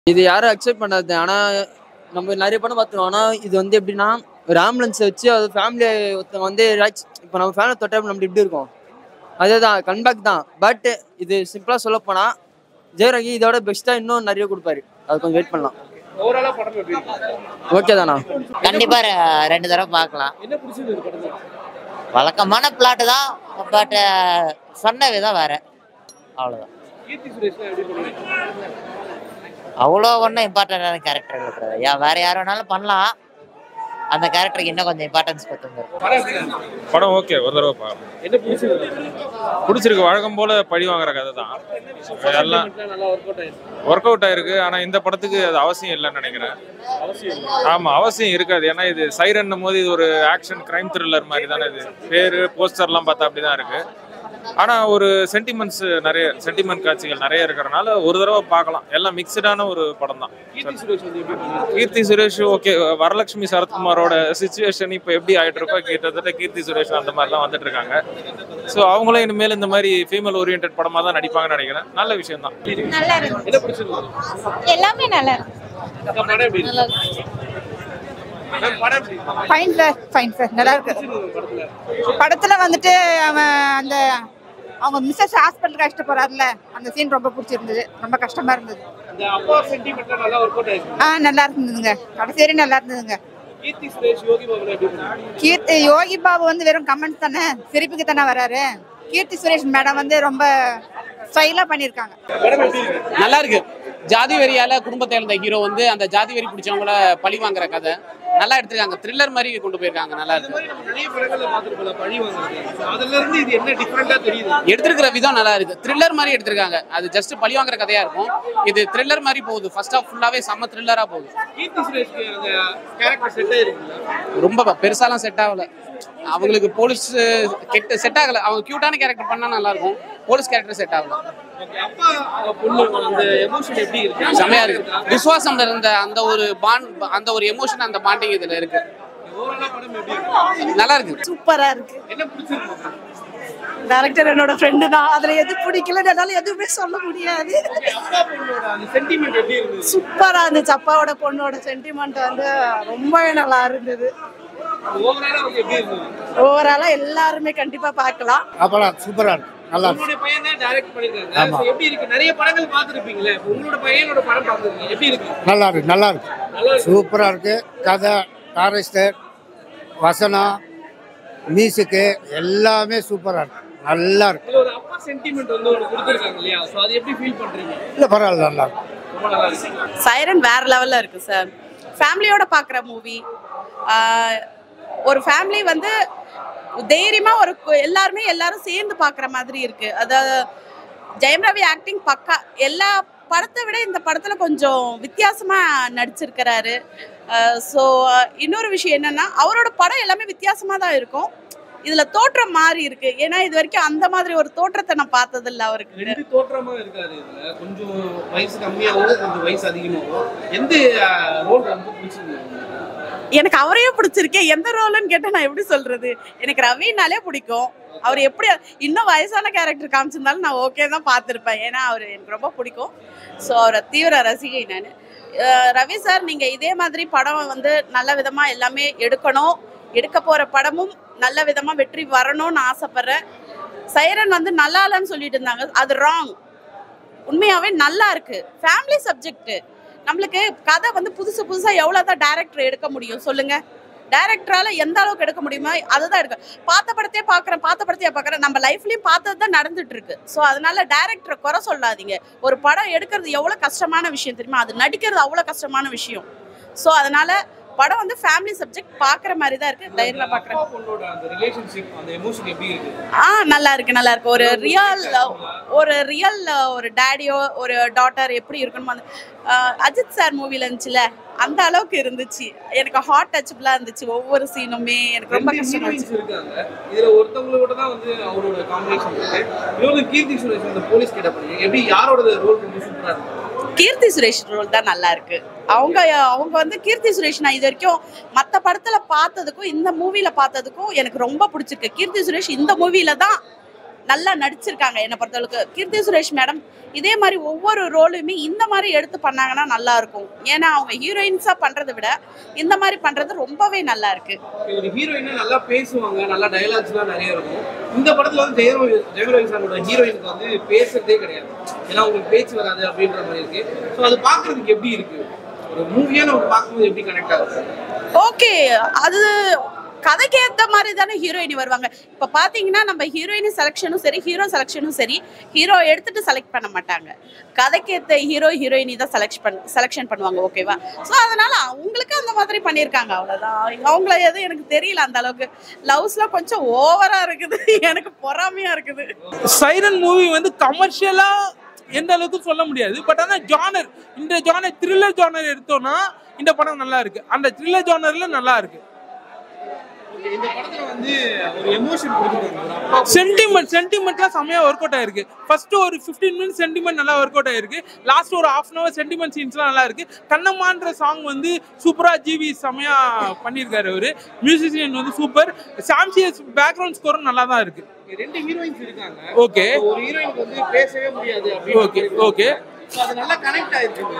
இது யாரும் அக்செப்ட் பண்ணாது ஆனால் நம்ம நிறைய படம் பார்த்துருவோம் ஆனால் இது வந்து எப்படின்னா ஒரு ஆம்புலன்ஸை வச்சு அது ஃபேமிலி ஒருத்தவங்க வந்து இப்போ நம்ம ஃபேமிலி தொட்டா நம்ம எப்படி இருக்கும் அதே தான் கன்பேக் தான் பட் இது சிம்பிளாக சொல்ல போனால் ஜெயரகி இதோட பெஸ்ட்டாக இன்னும் நிறைய கொடுப்பாரு அது கொஞ்சம் வெயிட் பண்ணலாம் ஓவராலா படம் எப்படி இருக்கு ஓகே தானா கண்டிப்பா ரெ- ரெண்டு தடவை பார்க்கலாம் என்ன பிடிச்சிருக்கு படத்துல வழக்கமான பிளாட் தான் பட் சொன்ன விதம் வேற அவ்வளோதான் கீர்த்தி சுரேஷ்லாம் எப்படி பண்ணுவீங்க அவ்வளோ ஒன்றும் இம்பார்ட்டண்டான கேரக்டர் இருக்கிறது யா வேற யார் வேணாலும் பண்ணலாம் அந்த கேரக்டருக்கு இன்னும் கொஞ்சம் இம்பார்ட்டன்ஸ் கொடுத்துருந்துருக்கும் படம் எப்படி இருக்கு? படம் ஓகே ஒரு தடவை பார்க்கலாம் என்ன பிடிச்சிருக்கு பிடிச்சிருக்கு வழக்கம் போல பழி வாங்குற கதை தான் எல்லாம் Sentiment நல்லா ஒர்க் அவுட் ஆயிருக்கு ஒர்க் அவுட் ஆயிருக்கு ஆனா இந்த படத்துக்கு அது அவசியம் இல்லைன்னு நினைக்கிறேன் அவசியம் இல்லை ஆமா அவசியம் இருக்காது ஏன்னா இது சைரன் போது இது ஒரு ஆக்ஷன் கிரைம் த்ரில்லர் மாதிரி தானே இது பேரு போஸ்டர்லாம் பார்த்தா அப்படிதான் இருக்கு ஆனா ஒரு சென்டிமெண்ட்ஸ் நிறைய சென்டிமெண்ட் காட்சிகள் நிறைய இருக்கிறனால ஒரு தடவை பார்க்கலாம் எல்லாம் மிக்சடான ஒரு படம் தான் கீர்த்தி சுரேஷ் வந்து எப்படி பண்ணுவீங்க கீர்த்தி சுரேஷ் ஓகே வரலட்சுமி சரத்குமாரோட சுச்சுவேஷன் இப்போ எப்படி ஆயிட்டு இருக்கோ கிட்டத்தட்ட கீர்த்தி சுரேஷ் அந்த மாதிரிலாம் வந்துட்டு இருக்காங்க ஸோ அவங்களும் இனிமேல் இந்த மாதிரி ஃபீமேல் ஓரியன்ட் படமாக தான் நடிப்பாங்கன்னு நினைக்கிறேன் நல்ல விஷயம் தான் நல்லா இருக்கு என்ன பிடிச்சிருக்கு எல்லாமே நல்லா இருக்கு இந்த படம் எப்படி இருக்கு மேம், படம் எப்படி இருக்கு? ஃபைன் சார் ஃபைன் சார் நல்லா இருக்கு பிடிச்சிருக்கு படத்துல படத்துல வந்துட்டு அவன் அந்த அவங்க மிஸ்ஸஸ் ஹாஸ்பிட்டலுக்கு அழைச்சிட்டு போறாருல அந்த சீன் ரொம்ப பிடிச்சிருந்தது ரொம்ப கஷ்டமா இருந்தது அந்த அப்பா சென்டிமெண்ட்ல நல்லா ஒர்க் அவுட் ஆயிருக்கு ஆ நல்லா இருந்ததுங்க கடைசி வரையும் நல்லா இருந்ததுங்க கீர்த்தி சுரேஷ் யோகி பாபுல எப்படி பண்ணுவீங்க கீர்த்தி யோகி பாபு வந்து வெறும் கமெண்ட் தானே சிரிப்புக்கு தானே வராரு கீர்த்தி சுரேஷ் மேடம் வந்து ரொம்ப ஸ்டைலா பண்ணியிருக்காங்க படம் எப்படி இருக்கு நல்லா இருக்கு ஜாதி வெறியால குடும்பத்தை இழந்த ஹீரோ வந்து அந்த ஜாதி வெறி பிடிச்சவங்கள பழி வாங்குற கதை நல்லா எடுத்திருக்காங்க த்ரில்லர் மாதிரி கொண்டு போயிருக்காங்க நல்லா இந்த இருக்கு மாதிரி நம்ம நிறைய படங்கள்ல பார்த்துருக்கோம் பழி வாங்குறது So, அதுல இருந்து இது என்ன டிஃபரெண்டா தெரியுது எடுத்திருக்கிற விதம் நல்லா இருக்கு த்ரில்லர் மாதிரி எடுத்திருக்காங்க அது ஜஸ்ட் பழி வாங்குற கதையா இருக்கும் இது த்ரில்லர் மாதிரி போகுது ஃபர்ஸ்ட் ஆஃப் ஃபுல்லாவே செம்ம த்ரில்லரா போகுது கீர்த்தி சுரேஷ்க்கு அந்த கேரக்டர் செட் ஆயிருக்குல்ல ரொம்ப பெருசாலாம் செட் ஆகல அவங்களுக்கு போலீஸ் கெட்ட செட் ஆகல அவங்க கியூட்டான கேரக்டர் பண்ணா நல்லா இருக்கும் போலீஸ் கேரக்டர் செட் ஆகல Okay, அப்பா அஹ், பொண்ணு அந்த எமோஷன் எப்படி இருக்கு செமையா இருக்கு விசுவாசம்ல இருந்த அந்த ஒரு பாண்ட் அந்த ஒரு எமோஷன் அந்த பாண்டிங் இதுல இருக்கு ஓவராலா படம் எப்படி இருக்கு நல்லா இருக்கு சூப்பரா இருக்கு என்ன பிடிச்சிருக்கு டேரக்டர் என்னோட ஃப்ரெண்டு தான் அதுல எது பிடிக்கல என்னால எதுவுமே சொல்ல முடியாது அப்பா பொண்ணோட அந்த சென்டிமெண்ட் எப்படி இருந்தது சூப்பரா இருந்துச்சு அப்பாவோட பொண்ணோட சென்டிமெண்ட் வந்து ரொம்பவே நல்லா இருந்தது ஓவராலா வந்து எப்படி இருந்தது ஓவராலா எல்லாருமே கண்டிப்பா பார்க்கலாம் அப்பலாம் சூப்பரா இருக்கு நல்லா இருக்கு உங்களுடைய பையன் தான் டைரக்ட் பண்ணிருக்காங்க So, எப்படி இருக்கு நிறைய படங்கள் பார்த்திருப்பீங்களே இப்ப உங்களோட பையனோட படம் பார்த்திருக்கீங்க எப்படி இருக்கு நல்லா இருக்கு நல்லா இருக்கு நல்லா இருக்கு சூப்பரா இருக்கு கதை காரஸ்டர் வசனம் மியூசிக்கு எல்லாமே சூப்பரா இருக்கு நல்லா இருக்கு இதுல ஒரு அப்பா சென்டிமெண்ட் வந்து ஒன்று கொடுத்துருக்காங்க இல்லையா ஸோ அது எப்படி ஃபீல் பண்றீங்க இல்லை பரவாயில்ல நல்லா இருக்கு ரொம்ப நல்லா இருக்கு சைரன் வேற லெவல்ல இருக்கு சார் ஃபேமிலியோட பார்க்குற மூவி ஒரு ஃபேமிலி வந்து தைரியமா ஒரு கு- எல்லாருமே எல்லாரும் சேர்ந்து பார்க்குற மாதிரி இருக்கு அதாவது ஜெயம் ரவி ஆக்டிங் பக்கா எல்லா படத்தை விட இந்த படத்துல கொஞ்சம் வித்தியாசமா நடிச்சிருக்கிறாரு ஸோ இன்னொரு விஷயம் என்னன்னா அவரோட படம் எல்லாமே வித்தியாசமா தான் இருக்கும் இதுல தோற்றம் மாறி இருக்கு ஏன்னா இது வரைக்கும் அந்த மாதிரி ஒரு தோற்றத்தை நான் பார்த்தது இல்லை அவருக்கு ரெண்டு தோற்றமா இருக்காது இதுல கொஞ்சம் வயசு கம்மியாகவும் கொஞ்சம் வயசு அதிகமாகவும் எந்த ரோல் ரொம்ப பிடிச்சிருந்தது உங்களுக்கு? எனக்கு அவரையே பிடிச்சிருக்கே எந்த ரோல்னு கேட்டா நான் எப்படி சொல்றது எனக்கு ரவினாலே பிடிக்கும் அவர் எப்படி இன்னும் வயசான கேரக்டர் காமிச்சிருந்தாலும் நான் ஓகே தான் பார்த்துருப்பேன் ஏன்னா அவர் எனக்கு ரொம்ப பிடிக்கும் ஸோ அவரை தீவிர ரசிகை நான் ரவி சார் நீங்க இதே மாதிரி படம் வந்து நல்ல விதமா எல்லாமே எடுக்கணும் எடுக்க போற படமும் நல்ல விதமா வெற்றி வரணும்னு ஆசைப்படுறேன் சைரன் வந்து நல்லா இல்லைன்னு சொல்லிட்டு இருந்தாங்க அது ராங் உண்மையாவே நல்லா இருக்கு ஃபேமிலி சப்ஜெக்ட் நம்மளுக்கு கதை வந்து புதுசு புதுசா எவ்வளவு தான் டைரக்டர் எடுக்க முடியும் சொல்லுங்க டைரக்டரால எந்த அளவுக்கு எடுக்க முடியுமோ அதுதான் எடுக்க பார்த்த படத்தையே பார்க்குறேன் பார்த்த படத்தையே பார்க்குறேன் நம்ம லைஃப்லயும் பார்த்தது தான் நடந்துட்டு இருக்கு ஸோ அதனால டைரக்டரை குறை சொல்லாதீங்க ஒரு படம் எடுக்கிறது எவ்வளோ கஷ்டமான விஷயம் தெரியுமா அது நடிக்கிறது அவ்வளோ கஷ்டமான விஷயம் ஸோ அதனால படம் வந்து ஃபேமிலி சப்ஜெக்ட் பார்க்குற மாதிரி தான் இருக்கு தைரியமா பார்க்குறேன் அப்பா பொண்ணோட அந்த ரிலேஷன்ஷிப் அந்த எமோஷன் எப்படி இருக்கு ஆ நல்லா இருக்கு நல்லா இருக்கு ஒரு ரியல் ஒரு ரியல் ஒரு டேடியோ ஒரு டாட்டர் எப்படி இருக்கணுமோ அந்த ஆ, அஜித் சார் மூவில இருந்துச்சுல அந்த அளவுக்கு இருந்துச்சு எனக்கு ஹார்ட் டச்சபிளா இருந்துச்சு ஒவ்வொரு சீனுமே எனக்கு ரொம்ப ரெண்டு கஷ்டமா ஹீரோயின்ஸ் இருந்துச்சு இருக்காங்க இதுல ஒருத்தவங்களோட தான் வந்து அவரோட காம்பினேஷன் இருக்கு இவங்க கீர்த்தி சுரேஷ் அந்த போலீஸ் கிட்ட பண்ணீங்க எப்படி யாரோட ரோல் ரொம்ப சூப்பரா இருக்கு கீர்த்தி சுரேஷ் ரோல் தான் நல்லா இருக்கு அவங்க அவங்க வந்து கீர்த்தி சுரேஷ் நான் இது வரைக்கும் மற்ற படத்துல பார்த்ததுக்கும் இந்த மூவில பார்த்ததுக்கும் எனக்கு ரொம்ப பிடிச்சிருக்கு கீர்த்தி சுரேஷ் இந்த மூவில தான் நல்லா நடிச்சிருக்காங்க என்னை பொறுத்தளவுக்கு கீர்த்தி சுரேஷ் மேடம் இதே மாதிரி ஒவ்வொரு ரோலுமே இந்த மாதிரி எடுத்து பண்ணாங்கன்னா நல்லா இருக்கும் ஏன்னா அவங்க ஹீரோயின்ஸா பண்றதை விட இந்த மாதிரி பண்றது ரொம்பவே நல்லா இருக்கு ஒரு ஹீரோயினா நல்லா பேசுவாங்க நல்லா டயலாக்ஸ்லாம் நிறைய இருக்கும் இந்த படத்துல வந்து ஜெயரவி ஜெயரவி சாரோட ஹீரோயினுக்கு வந்து பேசுறதே கிடையாது ஏன்னா உங்களுக்கு பேச்சு வராது அப்படின்ற மாதிரி இருக்கு ஸோ அது பார்க்கிறதுக்கு எப்படி இருக்கு ஒரு மூவியா நம்ம பார்க்கும்போது எப்படி கனெக்ட் ஆகுது ஓகே அது கதைக்கு ஏத்த மாதிரி தானே ஹீரோயினி வருவாங்க இப்ப பாத்தீங்கன்னா நம்ம ஹீரோயினி செலெக்ஷனும் சரி ஹீரோ செலெக்ஷனும் சரி ஹீரோ எடுத்துட்டு செலக்ட் பண்ண மாட்டாங்க கதைக்கு ஏத்த ஹீரோ ஹீரோயினி தான் செலக்ட் பண் செலெக்ஷன் பண்ணுவாங்க ஓகேவா ஸோ அதனால அவங்களுக்கு அந்த மாதிரி பண்ணியிருக்காங்க அவ்வளவுதான் அவங்கள எதுவும் எனக்கு தெரியல அந்த அளவுக்கு லவ்ஸ்லாம் கொஞ்சம் ஓவரா இருக்குது எனக்கு பொறாமையா இருக்குது சைரன் மூவி வந்து கமர்ஷியலா எந்த அளவுக்கு சொல்ல முடியாது பட் ஆனால் ஜானர் இந்த ஜானர் த்ரில்லர் ஜானர் எடுத்தோம்னா இந்த படம் நல்லா இருக்கு அந்த த்ரில்லர் ஜானர்ல நல்லா இருக்கு இந்த படத்துல வந்து ஒரு எமோஷன் கொடுக்குறாங்க ஒரு அப்பா சென்டிமெண்ட் சென்டிமெண்ட்லாம் செம்மையா ஒர்க் அவுட் ஆயிருக்கு ஃபர்ஸ்ட் ஒரு 15 மினிட்ஸ் சென்டிமெண்ட் நல்லா ஒர்க் அவுட் ஆயிருக்கு லாஸ்ட் ஒரு ஹாஃப் அன் அவர் சென்டிமெண்ட் சீன்ஸ்லாம் நல்லா இருக்கு கண்ணம்மான்ற சாங் வந்து சூப்பரா ஜிவி செம்மையா பண்ணியிருக்காரு அவரு மியூசிஷியன் வந்து சூப்பர் சாம்சியஸ் பேக்ரவுண்ட் ஸ்கோரும் நல்லா தான் இருக்கு ரெண்டு ஹீரோயின்ஸ் இருக்காங்க ஓகே ஒரு ஹீரோயினுக்கு வந்து பேசவே முடியாது அப்படின்னு ஓகே ஓகே So அது நல்லா கனெக்ட்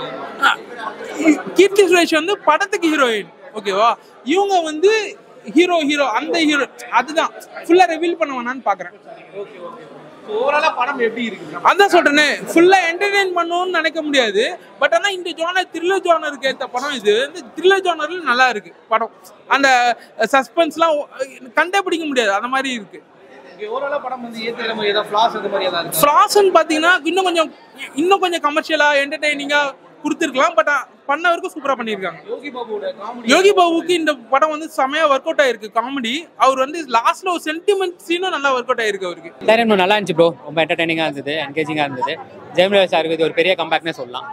ஆயிருக்கு கீர்த்தி சுரேஷ் வந்து படத்துக்கு ஹீரோயின் ஓகேவா இவங்க வந்து ஹீரோ ஹீரோ அந்த ஹீரோ அதுதான் ஃபுல்லா ரிவீல் பண்ண வேணான்னு பாக்குறேன் ஓகே ஓகே ஓவராலா படம் எப்படி இருக்கு அதான் சொல்றேனே ஃபுல்லா என்டர்டெயின் பண்ணணும்னு நினைக்க முடியாது பட் ஆனா இந்த ஜானர் த்ரில்லர் ஜானருக்கு ஏத்த படம் இது வந்து த்ரில்லர் ஜானர்ல நல்லா இருக்கு படம் அந்த சஸ்பென்ஸ்லாம் கண்டே பிடிக்க முடியாது அந்த மாதிரி இருக்கு ஓவராலா படம் வந்து ஏத்துக்கிற மாதிரி ஏதாவது ஃபிளாஸ் அந்த மாதிரி ஏதாவது இருக்கா ஃப்ராஸ்ன்னு பாத்தீங்கன்னா இன்னும் கொஞ்சம் இன்னும் கொஞ்சம் கமர்ஷியலா என்டர்டெய்னிங்கா கொடுத்துருக்கலாம் பட் பண்ணவருக்கு சூப்பரா பண்ணியிருக்காங்க யோகி பாபுவோட காமெடி யோகி பாபுக்கு இந்த படம் வந்து செமையா ஒர்க் அவுட் ஆயிருக்கு காமெடி அவர் வந்து லாஸ்ட்ல ஒரு சென்டிமெண்ட் சீனும் நல்லா ஒர்க் அவுட் ஆயிருக்கு அவருக்கு சைரன் நல்லா இருந்துச்சு ப்ரோ ரொம்ப என்டர்டைனிங்காக இருந்தது என்கேஜிங்காக இருந்தது ஜெயமலா சாருக்கு இது ஒரு பெரிய கம்பேக்னே சொல்லலாம்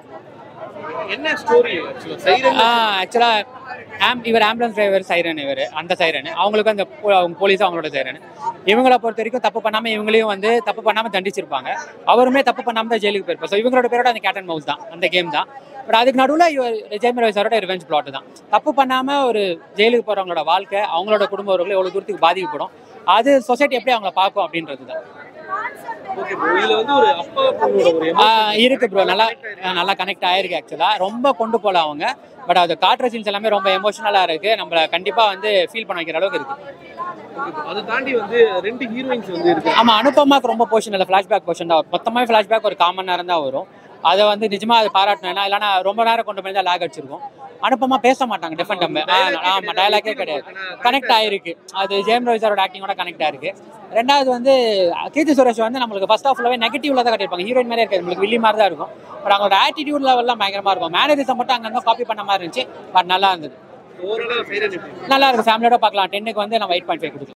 என்ன ஸ்டோரி சைரன் ஆக்சுவலாக ஆம் இவர் ஆம்புலன்ஸ் டிரைவர் சைரன் இவர் அந்த சைரன் அவங்களுக்கு அந்த போ- அவங்க போலீஸ் அவங்களோட சைரன் இவங்கள பொறுத்த வரைக்கும் தப்பு பண்ணாமல் இவங்களையும் வந்து தப்பு பண்ணாமல் தண்டிச்சிருப்பாங்க அவருமே தப்பு பண்ணாமல் தான் ஜெயிலுக்கு போயிருப்பார் ஸோ இவங்களோட பேரோட அந்த கேட்டன் மவுஸ் தான் அந்த கேம் தான் பட் அதுக்கு நடுவில் இவர் ஜெயமலா சாரோட ரிவெஞ்ச் பிளாட் தான் தப்பு பண்ணாமல் ஒரு ஜெயிலுக்கு போகிறவங்களோட வாழ்க்கை அவங்களோட குடும்ப உறவுகள் எவ்வளோ தூரத்துக்கு பாதிக்கப்படும் அது சொசைட்டி எப்படி அவங்கள பார்க்கும் அப்படின்றது தான் ஓகே ப்ரோ இதுல வந்து ஒரு அப்பா பொண்ணோட ஒரு ஆ, இருக்கு ப்ரோ நல்லா ஆ, நல்லா கனெக்ட் ஆயிருக்கு ஆக்சுவலா ரொம்ப கொண்டு போல அவங்க பட் அது காட்டுற சீன்ஸ் எல்லாமே ரொம்ப எமோஷனலா இருக்கு நம்மள கண்டிப்பா வந்து ஃபீல் பண்ண வைக்கிற அளவுக்கு இருக்கு அதை தாண்டி வந்து ரெண்டு ஹீரோயின்ஸ் வந்து இருக்கு ஆமா அனுபமாக்கு ரொம்ப போர்ஷன் இல்லை ஃபிளாஷ்பேக் போர்ஷன் தான் வரும். மொத்தமாவே ஃபிளாஷ்பேக் ஒரு காமன் நேரம் தான் வரும் அதை வந்து நிஜமா அது பாராட்டினேன்னா இல்லைன்னா ரொம்ப நேரம் கொண்டு போய் தான் லேக் அடிச்சிருக்கும் அனுப்பமா பேச மாட்டாங்க டிஃபரெண்ட் டம் ஆமா டயலாக்கே கிடையாது கனெக்ட் ஆயிருக்கு அது ஜெயம் ரவி சாரோட ஆக்டிங்கோட கனெக்ட் ஆயிருக்கு ரெண்டாவது வந்து கீர்த்தி சுரேஷ் வந்து நம்மளுக்கு ஃபர்ஸ்ட் ஆஃப் ஃபுல்லாவே நெகட்டிவ்ல தான் கட்டியிருப்பாங்க ஹீரோயின் மாதிரி இருக்காது நம்மளுக்கு வில்லி மாதிரி தான் இருக்கும் பட் அவங்களோட ஆட்டிடியூட் லெவல்லாம் பயங்கரமா இருக்கும் மேனரிசம் மட்டும் அங்கங்க காப்பி பண்ண மாதிரி இருந்துச்சு பட் நல்லா இருந்தது ஓவராலா சைரன் எப்படி நல்லா இருக்கு ஃபேமிலியோட பார்க்கலாம் டென்னுக்கு வந்து நம்ம எயிட் பாயிண்ட் ஃபைவ் கொடுக்கலாம்